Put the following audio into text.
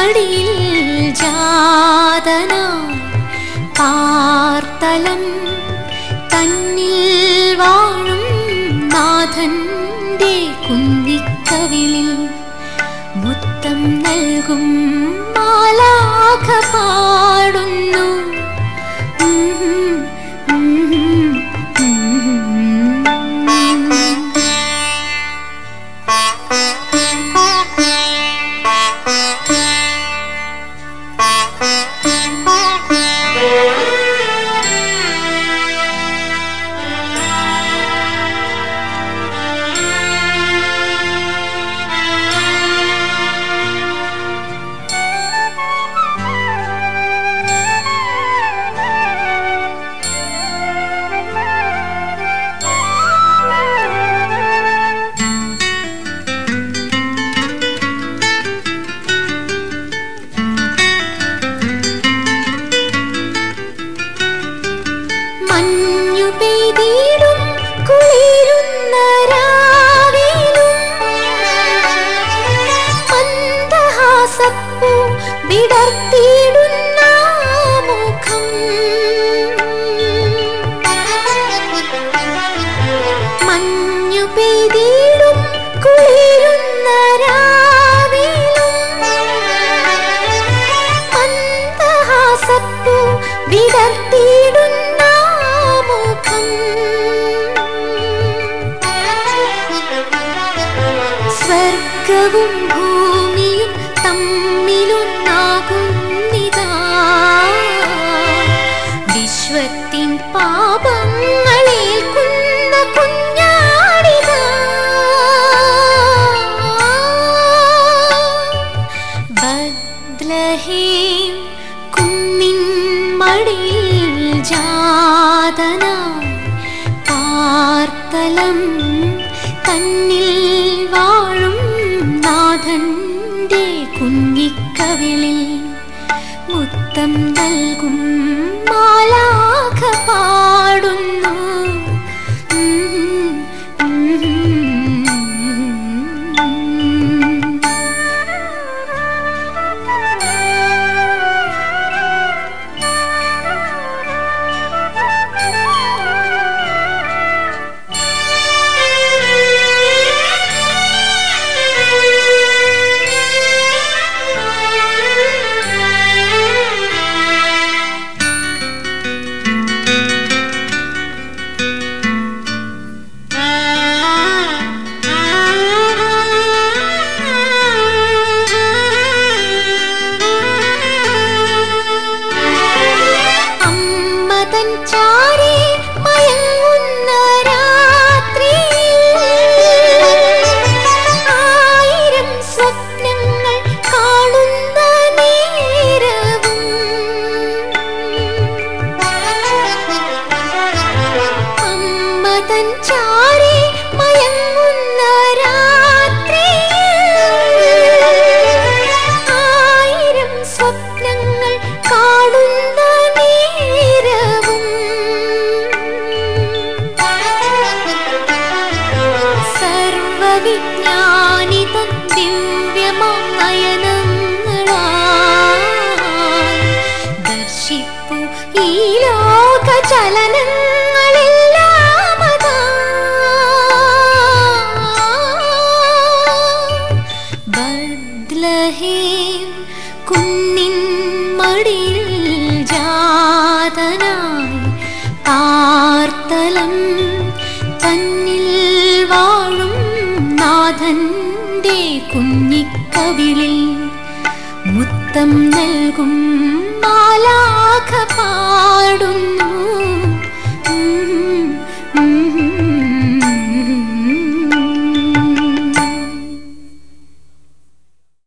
മടിയിൽ ജാതനായി പാർത്തലം തന്നിൽ വാഴും നാഥന്റെ കുന്നിക്കവിളിൽ മുത്തം നൽകും മാലാഖ പാടുന്നു ഉം, ഉം, ഉം. മഞ്ഞു പെയ്തിടും കുളിരുന്ന രാവിലും മന്ദഹാസപ്പൂ വിടർത്തിയിടുന്ന മുഖം മഞ്ഞു പെയ്തിടും കുളിരുന്ന രാവിലും മന്ദഹാസപ്പൂ വിടർത്തിയിടുന്ന മുഖം സ്വർഗവും ഭൂമിയും തമ്മിലൊന്നാകുന്നിതാ വിശ്വത്തിൻ പാപങ്ങളേൽക്കുന്ന കുഞ്ഞാടിതാ ബദ്ലഹേം കുന്നിൻ മടിയിൽ ജാതനായി പാർത്തലം തന്നിൽ വാഴും നാഥന്റെ കുഞ്ഞിക്കവിളിൽ മുത്തം നൽകും മാലാഖ പാടുന്നു ഉം, ഉം. അമ്മതൻ ചാരി മയങ്ങുന്ന രാത്രിയിൽ ആയിരം സ്വപ്നങ്ങൾ കാണുന്ന നേരവും അമ്മതൻ ചാരി മയങ്ങുന്ന രാത്രിയിൽ ആയിരം സ്വപ്നങ്ങൾ കാണുന്ന നേരവും സർവവിജ്ഞാനിതൻ ദിവ്യമാം നയനങ്ങളാൽ ദർശിപ്പു ഈ ലോക ചലനങ്ങളെല്ലാം അതാ. ബദ്ലഹേം കുന്നിൻ മടിയിൽ ജാതനായി പാർത്തലം തന്നിൽ വാഴും നാഥന്റെ കുഞ്ഞിക്കവിളിൽ മുത്തം നൽകും മാ